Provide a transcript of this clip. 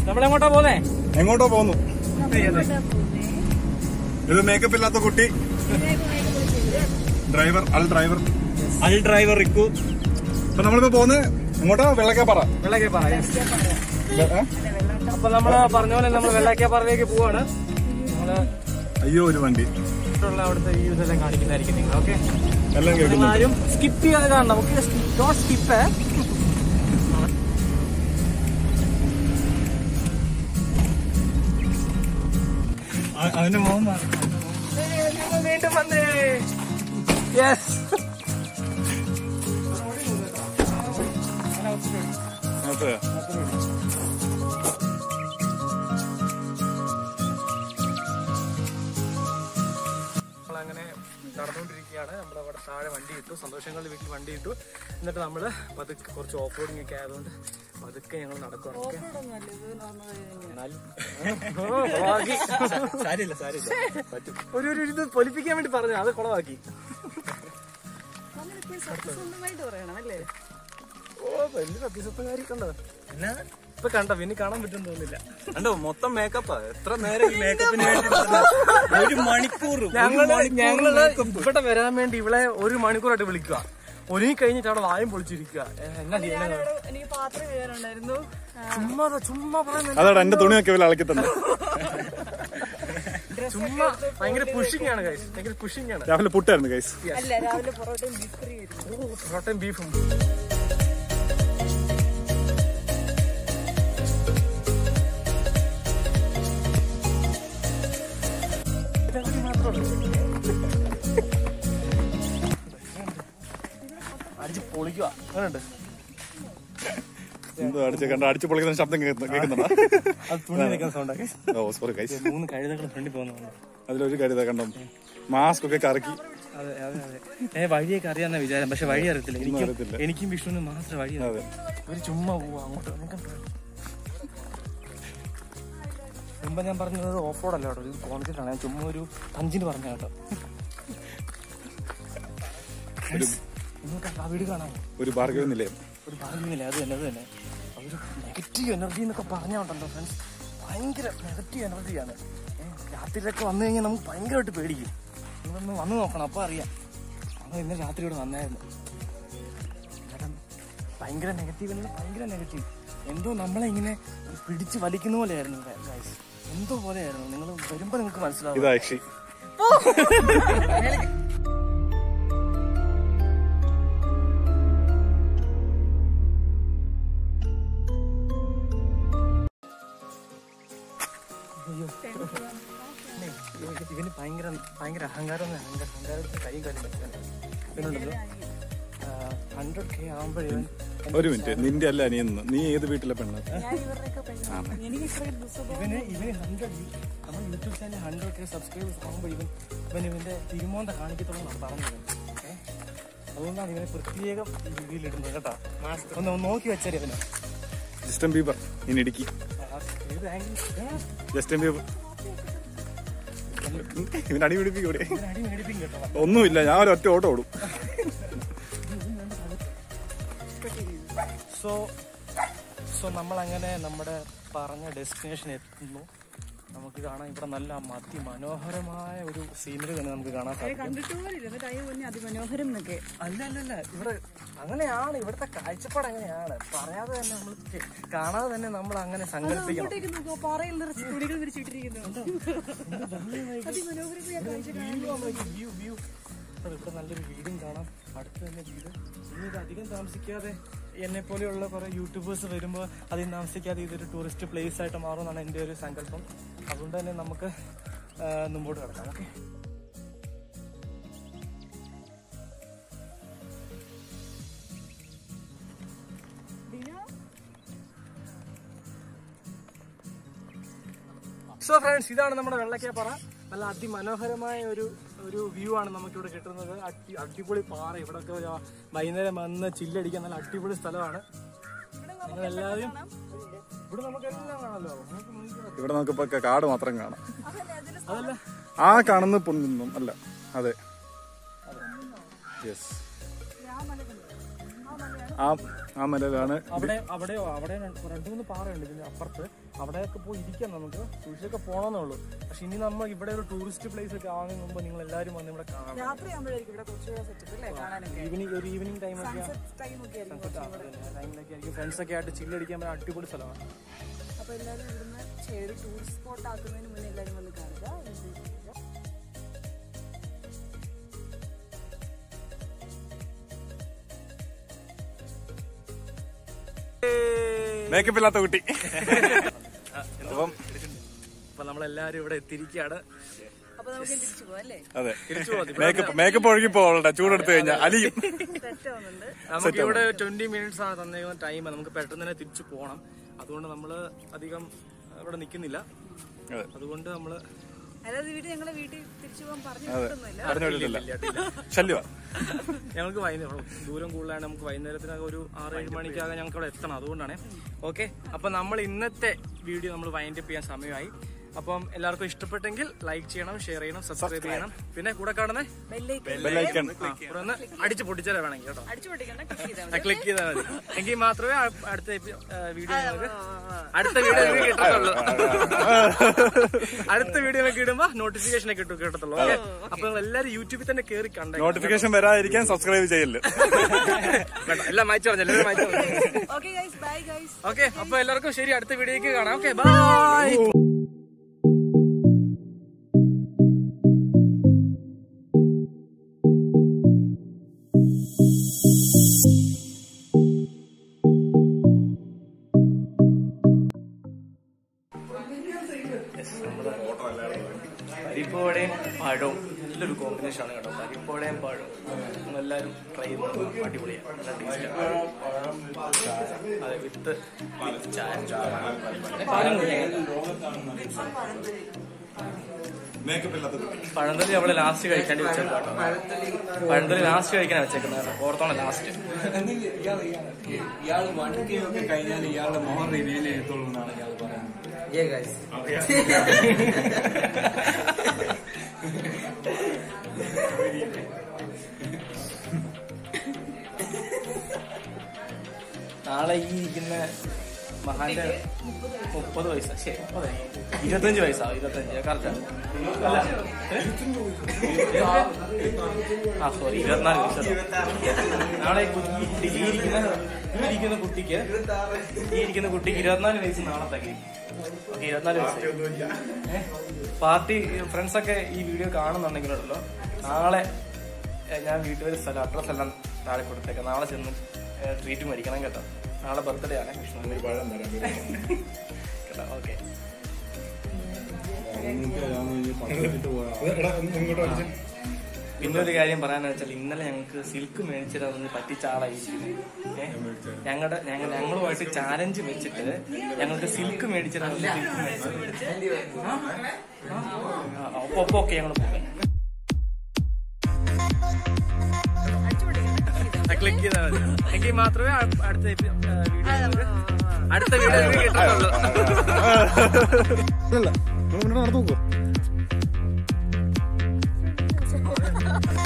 നമ്മളെങ്ങോട്ടാ പോന്നേ എങ്ങോട്ടോ പോകുന്നു ഇത് മേക്കപ്പ് ഇല്ലാത്ത കുട്ടി ഡ്രൈവർ അൽ ഡ്രൈവർ അൽ ഡ്രൈവർ റിക്കു അപ്പൊ നമ്മളിപ്പോ പോകുന്നത് എങ്ങോട്ടാ വെള്ളക്കാപ്പാറ വെള്ളക്കേപ്പാറ ഏ? അപ്പൊ നമ്മള് പറഞ്ഞ പോലെ നമ്മൾ വെള്ളക്കേപ്പാറയിലേക്ക് പോവാണ് നമ്മള് അയ്യോ ഒരു വണ്ടി ഉള്ള അവിടുത്തെ വ്യൂസ് എല്ലാം കാണിക്കുന്നതായിരിക്കും നിങ്ങൾ ഓക്കെ എല്ലാം കേൾക്കുന്നു നിങ്ങളാരും സ്കിപ്പ് ചെയ്യാതെ കാണണം നമുക്ക് ഡോട്ട് സ്കിപ്പ് അതിന് പോകുന്ന വീണ്ടും വന്നേ യെസ് നമ്മളങ്ങനെ നടന്നുകൊണ്ടിരിക്കുകയാണ് നമ്മൾ അവിടെ താഴെ വണ്ടി ഇട്ടു സന്തോഷങ്ങളുടെ വീട്ടിൽ വണ്ടി ഇട്ടു എന്നിട്ട് നമ്മൾ പതുക്കെ കുറച്ച് ഓഫ് റോഡിങ് ഒക്കെ ആയതുകൊണ്ട് പതുക്കെ ഞങ്ങൾ നടക്കുകയാണ് ഓക്കെ എന്നാലും ഓ, കൊളവാക്കി. ഒരു ഒരു ഇത് പൊലിപ്പിക്കാൻ വേണ്ടി പറഞ്ഞു അത് കുളവാക്കി സ്വന്തമായിട്ട് പറയണം അല്ലേ ഓ വലിയ സത്യസത്യകാരി കണ്ടോ ഇപ്പൊ കണ്ടോ പിന്നെ കാണാൻ പറ്റും തോന്നില്ല കണ്ടോ മൊത്തം മേക്കപ്പാ എത്ര നേരം ഈ മേക്കപ്പിന് വേണ്ടി ഒരു മണിക്കൂർ ഞങ്ങള് ഞങ്ങള് ഇവിടെ വരാൻ വേണ്ടി ഇവളെ ഒരു മണിക്കൂറായിട്ട് വിളിക്കുക ഒരുങ്ങി കഴിഞ്ഞിട്ട് അവിടെ വായും പൊളിച്ചിരിക്കുക ഏ, എന്നാ ചെയ്യണേ ഞാനവിടെ എനിക്ക് പാത്രം കയറുണ്ടായിരുന്നു ചുമ്മാ ചുമ്മാ പറയുന്നത് അതാണ് എന്റെ തുണിയൊക്കെ ഇവർ അളക്കി തന്നെ ചുമ്മാ ഭയങ്കര പുഷിംഗ് ആണ് ഗൈസ് ഭയങ്കര പുഷിംഗ് ആണ് രാവിലെ പുട്ടായിരുന്നു ഗൈസ് അല്ല രാവിലെ പൊറോട്ടയും ബീഫ് കറി ആയിരുന്നു പൊറോട്ടയും ബീഫും അടിച്ച് പൊളിക്കുക അങ്ങനെയുണ്ട് എന്തോ അടിച്ച് കണ്ട അടിച്ച് പൊളിക്കുന്ന ശബ്ദം കേൾക്കുന്നു- കേൾക്കുന്നുണ്ടോ അത് തുണി നിൽക്കുന്ന സൗണ്ടാക്കി ഓ സോറി ഗൈസ് മൂന്ന് കഴുതകൾ ഫ്രണ്ടിൽ പോകുന്നതാണ് അതിലൊരു കരുത കണ്ടോ മാസ്ക് ഒക്കെ കറക്കി അതെ അതെ അതെ ഏ വഴിയൊക്കെ അറിയാന്ന വിചാരം പക്ഷെ വഴി അറിയത്തില്ല എനിക്കും അറിയത്തില്ല. എനിക്കും വിഷ്ണുവിനും മാത്രം വഴി അറിയാം. അതെ ഇവര് ചുമ്മാ പോവാ അങ്ങോട്ട് നിങ്ങൾക്ക് മുമ്പ് ഞാൻ പറഞ്ഞത് ഓഫ് റോഡ് അല്ല കേട്ടോ ഇത് കോൺക്രീറ്റ് ആണ് ഞാൻ ചുമ്മാ ഒരു പഞ്ചിന് പറഞ്ഞ കേട്ടോ നിങ്ങൾക്ക് ആ വീട് കാണാമോ ഒരു ഭാർഗവ നിലയം ഒരു ഭാഗ്യമില്ല അത് തന്നെ അത് തന്നെ ഒരു നെഗറ്റീവ് എനർജി എന്നൊക്കെ പറഞ്ഞുണ്ടല്ലോ ഫ്രണ്ട്സ് ഭയങ്കര നെഗറ്റീവ് എനർജിയാണ് രാത്രിയിലൊക്കെ വന്നു കഴിഞ്ഞാൽ നമുക്ക് ഭയങ്കരമായിട്ട് പേടിക്കും നിങ്ങളൊന്ന് വന്ന് നോക്കണം അപ്പോൾ അറിയാം നമ്മൾ ഇന്ന് രാത്രി ഇവിടെ വന്നായിരുന്നു കാരണം ഭയങ്കര നെഗറ്റീവ് എന്ന് പറഞ്ഞാൽ ഭയങ്കര നെഗറ്റീവ് എന്തോ നമ്മളെ ഇങ്ങനെ പിടിച്ച് വലിക്കുന്ന പോലെയായിരുന്നു ഗൈസ് എന്തോ പോലെയായിരുന്നു നിങ്ങൾ വരുമ്പോൾ നിങ്ങൾക്ക് മനസ്സിലാവും ഇതാ യക്ഷി പിന്നെ ഇവന് ഇവന് ഭയങ്കര ഭയങ്കര അഹങ്കാരം അഹങ്കാരം അഹങ്കാരത്തിന് കൈയും കാര്യം പറ്റാൻ ഇവനുണ്ടല്ലോ ഹൺഡ്രഡ് കെ ആകുമ്പോഴേ ഇവൻ ഒരു മിനിറ്റ് നിന്റെ അല്ല അനിയെന്ന് നീ ഏത് വീട്ടിലെ പെണ്ണ ഞാൻ ഇവരുടെയൊക്കെ പെണ്ണാണ്. എനിക്ക് ഇത്രയും ദിവസം ഇവന് ഇവന് ഹൺഡ്രഡ് നമ്മൾ YouTube channel hundred K subscribers ആകുമ്പോൾ ഇവൻ ഇവൻ ഇവന്റെ തിരുമോന്ത കാണിക്കത്തുള്ളൂ എന്നാണ് പറഞ്ഞത് ഏ? അതുകൊണ്ടാണ് ഇവനെ പ്രത്യേകം ഈ രീതിയിൽ ഇടുന്നത് കേട്ടോ ഒന്ന് ഒന്ന് നോക്കി വെച്ചാൽ ഇവന് ജസ്റ്റൻ ബീബർ ഇനി ഇടുക്കി ആ, ഏത് ആംഗിൾ ജസ്റ്റൻ ബീബർ ഇവൻ അടി പിടിപ്പിക്കൂടെ ഇവൻ അടി മേടിപ്പിക്കും കേട്ടോ ഒന്നുമില്ല ഞാൻ ഒരു ഒറ്റ ഓട്ടം ഓടും സോ സോ നമ്മൾ അങ്ങനെ നമ്മുടെ പറഞ്ഞ ഡെസ്റ്റിനേഷൻ എത്തുന്നു നമുക്ക് കാണാം ഇവിടെ നല്ല അതിമനോഹരമായ ഒരു സീനറി തന്നെ നമുക്ക് കാണാൻ സാധിക്കും കണ്ടിട്ട് പോലും എന്നിട്ട് അതിന് മുന്നേ അതിമനോഹരം എന്നൊക്കെ അല്ല അല്ല അല്ല ഇവിടെ അങ്ങനെയാണ് ഇവിടുത്തെ കാഴ്ചപ്പാട് അങ്ങനെയാണ് പറയാതെ തന്നെ നമ്മൾ കാണാതെ തന്നെ നമ്മൾ അങ്ങനെ സങ്കല്പിക്കണം അങ്ങോട്ടേക്ക് നോക്കുമ്പോ പാറയിൽ നിറച്ച് തുണികൾ വിരിച്ചിട്ടിരിക്കുന്നു അതിമനോഹരമായ കാഴ്ച വ്യൂ വ്യൂ ഇവിടെ നല്ലൊരു വീടും കാണാം അടുത്ത് തന്നെ വീട് ഇനി ഇത് അധികം താമസിക്കാതെ എന്നെ പോലെയുള്ള കുറെ യൂട്യൂബേഴ്സ് വരുമ്പോൾ അധികം താമസിക്കാതെ ഇതൊരു ടൂറിസ്റ്റ് പ്ലേസ് ആയിട്ട് മാറുമെന്നാണ് എൻ്റെ ഒരു സങ്കല്പം അതുകൊണ്ട് തന്നെ നമുക്ക് ആ, മുമ്പോട്ട് കിടക്കാം ഓക്കെ സോ ഫ്രണ്ട്സ് ഇതാണ് നമ്മുടെ വെള്ളക്കേപ്പാറ നല്ല അതിമനോഹരമായ ഒരു ഒരു വ്യൂ ആണ് നമുക്കിവിടെ കിട്ടുന്നത് അടി- അടിപൊളി പാറ ഇവിടെ ഒക്കെ വൈകുന്നേരം വന്ന് ചില്ലടിക്കാൻ നല്ല അടിപൊളി സ്ഥലമാണ് നിങ്ങളെല്ലാവരും ഇവിടെ നമുക്ക് എല്ലാം കാണാമല്ലോ നമുക്ക് നോക്കിയാ- ഇവിടെ നമുക്കിപ്പോ കാട് മാത്രം കാണാം അതല്ല ആ കാണുന്ന പൊന്നും അല്ല അതെ യെസ് ആ ആ മലയിലാണ് അവിടെ അവിടെയോ അവിടെ രണ്ട് രണ്ട് മൂന്ന് പാറയുണ്ട് ഇതിന്റെ അപ്പുറത്ത് അവിടെയൊക്കെ പോയി ഇരിക്കാം നമുക്ക് സൂക്ഷിച്ചൊക്കെ പോകണമെന്നേ ഉള്ളൂ പക്ഷെ ഇനി നമ്മൾ ഇവിടെ ഒരു ടൂറിസ്റ്റ് പ്ലേസ് ഒക്കെ ആവുന്നതിന് മുമ്പ് നിങ്ങൾ എല്ലാവരും വന്ന് ഇവിടെ കാണാം രാത്രി ആകുമ്പോഴായിരിക്കും ഇവിടെ കുറച്ചുകൂടെ സെറ്റപ്പ് അല്ലേ കാണാനൊക്കെ ഈവനിങ് ഒരു ഈവനിങ് ടൈമൊക്കെ ടൈം ഒക്കെ ആയിരിക്കും ടൈമിലൊക്കെ ആയിരിക്കും ഫ്രണ്ട്സ് ഒക്കെ ആയിട്ട് ചില്ലടിക്കാൻ പറ്റുന്ന അടിപൊളി സ്ഥലമാണ് അപ്പൊ എല്ലാവരും ഇവിടുന്ന് ഒരു ടൂറിസ്റ്റ് സ്പോട്ട് ആക്കുന്നതിന് മുന്നേ എല്ലാവരും വന്ന് കാണുക enjoy ചെയ്യുക. മേക്കപ്പ് ഇല്ലാത്ത കുട്ടി അപ്പം അപ്പൊ നമ്മളെല്ലാരും ഇവിടെ എത്തിയിരിക്കുകയാണ് അപ്പൊ നമുക്ക് ഇനി തിരിച്ചു പോവാം അല്ലേ അതെ തിരിച്ചു പോകാം മേക്കപ്പ് മേക്കപ്പ് ഒഴുകി പോകണ്ട ചൂടെടുത്ത് കഴിഞ്ഞാൽ അലിയും സെറ്റ് ആവുന്നുണ്ട് നമുക്ക് ഇവിടെ ട്വന്റി മിനിറ്റ്സ് ആണ് തന്നേക്കുന്ന ടൈം നമുക്ക് പെട്ടെന്ന് തന്നെ തിരിച്ചു പോകണം അതുകൊണ്ട് നമ്മള് അധികം ഇവിടെ നിൽക്കുന്നില്ല അതെ അതുകൊണ്ട് നമ്മള് അതായത് വീട്ടിൽ ഞങ്ങളെ വീട്ടിൽ തിരിച്ചു പോകാൻ പറഞ്ഞു അതെ കിട്ടുന്നില്ല അറിഞ്ഞു വിട്ടിട്ടില്ല ശല്യമാ ഞങ്ങൾക്ക് വൈകുന്നേരം ദൂരം കൂടുതലാണ് നമുക്ക് വൈകുന്നേരത്തിനകം ഒരു ആറ് ഏഴ് മണിക്കകം ഞങ്ങൾക്ക് അവിടെ എത്തണം അതുകൊണ്ടാണ് ഓക്കെ അപ്പൊ നമ്മൾ ഇന്നത്തെ വീഡിയോ നമ്മൾ വൈൻഡ് അപ്പ് ചെയ്യാൻ സമയമായി അപ്പം എല്ലാവർക്കും ഇഷ്ടപ്പെട്ടെങ്കിൽ ലൈക്ക് ചെയ്യണം ഷെയർ ചെയ്യണം സബ്സ്ക്രൈബ് ചെയ്യണം പിന്നെ കൂടെ കാണുന്നേ ബെല്ലേക്ക് ബെല്ലൈക്കൺ ഇവിടെ ഒന്ന് അടിച്ചു പൊട്ടിച്ചാലേ വേണമെങ്കിൽ കേട്ടോ അടിച്ചു പൊട്ടിക്കണ്ട ക്ലിക്ക് ചെയ്താൽ മതി ക്ലിക്ക് ചെയ്താൽ മതി എങ്കിൽ മാത്രമേ ആ- അടുത്ത വീഡിയോ നിങ്ങൾക്ക് അടുത്ത വീഡിയോ നിങ്ങൾക്ക് കിട്ടത്തുള്ളൂ അടുത്ത വീഡിയോ നമുക്ക് ഇടുമ്പോ നോട്ടിഫിക്കേഷൻ ഒക്കെ കിട്ടും കിട്ടത്തുള്ളൂ ഓക്കെ അപ്പൊ നിങ്ങൾ എല്ലാരും യൂട്യൂബിൽ തന്നെ കയറി കണ്ടേ നോട്ടിഫിക്കേഷൻ വരാതിരിക്കാൻ സബ്സ്ക്രൈബ് ചെയ്യല്ലേ വേണ്ട, എല്ലാം മാറ്റി പറഞ്ഞു എല്ലാവരും മാറ്റി പറഞ്ഞു okay guys bye guys okay അപ്പൊ എല്ലാവർക്കും ശരി അടുത്ത വീഡിയോക്ക് കാണാം ഓക്കെ ബൈ പരിപ്പോടെയും പഴവും നല്ലൊരു കോമ്പിനേഷൻ ആണ് കേട്ടോ പരിപ്പോടെയും പഴവും നമ്മളെല്ലാവരും ട്രൈ ചെയ്യുന്നത് അടിപൊളിയാണ് നല്ല ടേസ്റ്റാണ് അതെ വിത്ത് വിത്ത് ചായ പാലും മേക്കപ്പ് ഇല്ലാത്ത കുട്ടി പഴന്തലി അവളെ ലാസ്റ്റ് കഴിക്കാണ്ടി വെച്ചേക്കാട്ടോ പഴന്തലി ലാസ്റ്റ് കഴിക്കാൻ വെച്ചേക്കുന്നത് ഓർത്തോണം ലാസ്റ്റ് ഇയാള് വണ്ടിയൊക്കെ കഴിഞ്ഞാൽ ഇയാളുടെ മോഹൻ റിവീൽ ചെയ്യത്തുള്ളൂ എന്നാണ് ഇയാൾ പറയുന്നത് നാളെ ഈ ഇരിക്കുന്ന മഹാന്റെ മുപ്പത് വയസ്സാ ശരി മുപ്പത് ഇരുപത്തഞ്ച് വയസ്സാ ഇരുപത്തഞ്ച് കറക്റ്റാ അല്ല ഏ? ആ സോറി ഇരുപത്തിനാല് വയസ്സ് നാളെ ഈ കുട്ടി ഈ ഇരിക്കുന്ന ഈ ഇരിക്കുന്ന കുട്ടിക്ക് ഈ ഇരിക്കുന്ന കുട്ടിക്ക് ഇരുപത്തിനാല് വയസ്സ് നാളെ തികയും ഓക്കെ ഇരുപത്തിനാല് വയസ്സ് പാർട്ടി ഫ്രണ്ട്സ് ഒക്കെ ഈ വീഡിയോ കാണുന്നുണ്ടെങ്കിലുണ്ടല്ലോ നാളെ ഏ, ഞാൻ വീട്ടിൽ സ്ഥലം അഡ്രസ് എല്ലാം താഴെ കൊടുത്തേക്കാം നാളെ ചെന്ന് ട്രീറ്റ് മേടിക്കണം കേട്ടോ നാളെ ബർത്ത്ഡേ ആണ് വിഷ്ണു കേട്ടോ ഓക്കെ പിന്നെ ഒരു കാര്യം പറയാന്ന് വെച്ചാൽ ഇന്നലെ ഞങ്ങൾക്ക് സിൽക്ക് മേടിച്ചിട്ട് പറ്റിച്ച ആളായിരിക്കും ഞങ്ങളുടെ ഞങ്ങൾ ഞങ്ങളുമായിട്ട് ചാലഞ്ച് വെച്ചിട്ട് ഞങ്ങൾക്ക് സിൽക്ക് മേടിച്ചിട്ട് സിൽക്ക് മേടിച്ചത് ഒപ്പം ഓക്കെ ഞങ്ങൾ പോകാം ക്ലിക്ക് ചെയ്താൽ മതി എങ്കിൽ മാത്രമേ അ- അടുത്ത എപ്പി- ആ, വീഡിയോ നിങ്ങൾക്ക് അടുത്ത വീഡിയോ നിങ്ങൾക്ക് കിട്ടത്തുള്ളൂ അല്ല നിങ്ങൾ മുന്നോട്ട് നടന്നു നോക്കൂ